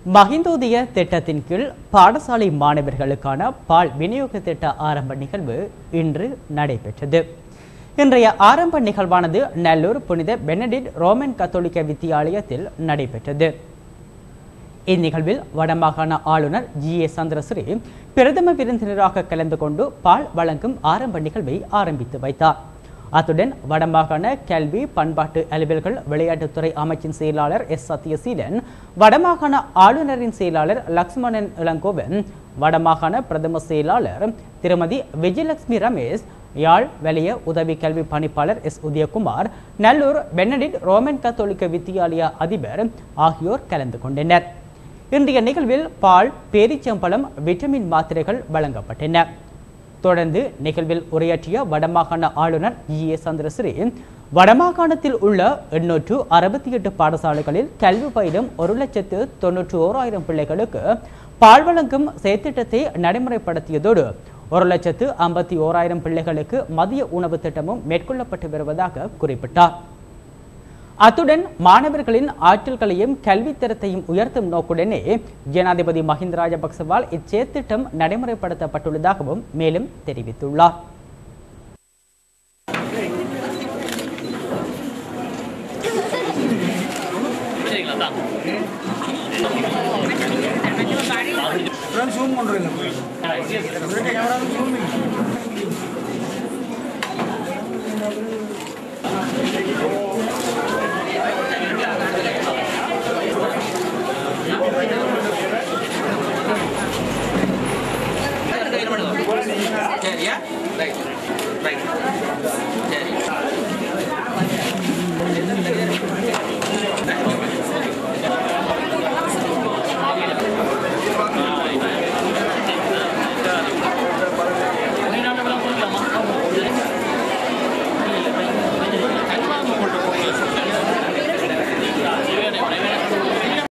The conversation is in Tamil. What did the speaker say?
மகிந்தோதய திட்டத்தின் கீழ் பாடசாலை மாணவர்களுக்கான பால் விநியோக திட்ட ஆரம்ப நிகழ்வு இன்று நடைபெற்றது இன்றைய ஆரம்ப நிகழ்வானது நல்லூர் புனித பெனடிட் ரோமன் கத்தோலிக்க வித்தியாலயத்தில் நடைபெற்றது இந்நிகழ்வில் வடமாகாண ஆளுநர் ஜி ஏ சந்திரஸ்ரீ பிரதம விருந்தினராக கலந்து கொண்டு பால் வழங்கும் ஆரம்ப நிகழ்வை ஆரம்பித்து வைத்தார் அத்துடன் வடமாகாண கல்வி பண்பாட்டு அலுவல்கள் விளையாட்டுத்துறை அமைச்சின் செயலாளர் எஸ் சத்யசீலன் வடமாகாண ஆளுநரின் செயலாளர் லக்ஷ்மணன் இளங்கோவன் வடமாகாண பிரதம செயலாளர் திருமதி விஜயலட்சுமி ரமேஷ் யாழ் வலிய உதவி கல்வி பணிப்பாளர் S Udayakumar Nallur Benedict Roman கத்தோலிக்க வித்தியாலய அதிபர் ஆகியோர் கலந்து கொண்டனர் இன்றைய நிகழ்வில் பால் பேரிச்சம்பழம் விட்டமின் மாத்திரைகள் வழங்கப்பட்டன தொடர்ந்து நிகழ்வில் உரையாற்றிய வடமாகாண ஆளுநர் ஜி ஏ சந்திரஸ்ரீ வடமாகாணத்தில் உள்ள எண்ணூற்று அறுபத்தி எட்டு பாடசாலைகளில் கல்வி பயிலும் ஒரு லட்சத்து தொன்னூற்று ஓராயிரம் பிள்ளைகளுக்கு பால் வழங்கும் செயற்திட்டத்தை நடைமுறைப்படுத்தியதோடு ஒரு லட்சத்து ஐம்பத்தி ஓராயிரம் பிள்ளைகளுக்கு மதிய உணவு திட்டமும் மேற்கொள்ளப்பட்டு வருவதாக குறிப்பிட்டார் அத்துடன் மாணவர்களின் ஆற்றல்களையும் கல்வித்தரத்தையும் உயர்த்தும் நோக்குடனே ஜனாதிபதி மஹிந்த ராஜபக்சவால் இச்செயற்திட்டம் நடைமுறைப்படுத்தப்பட்டுள்ளதாகவும் மேலும் தெரிவித்துள்ளார் ஜூம் பண்ணுறீங்க கேமரா ஜூம்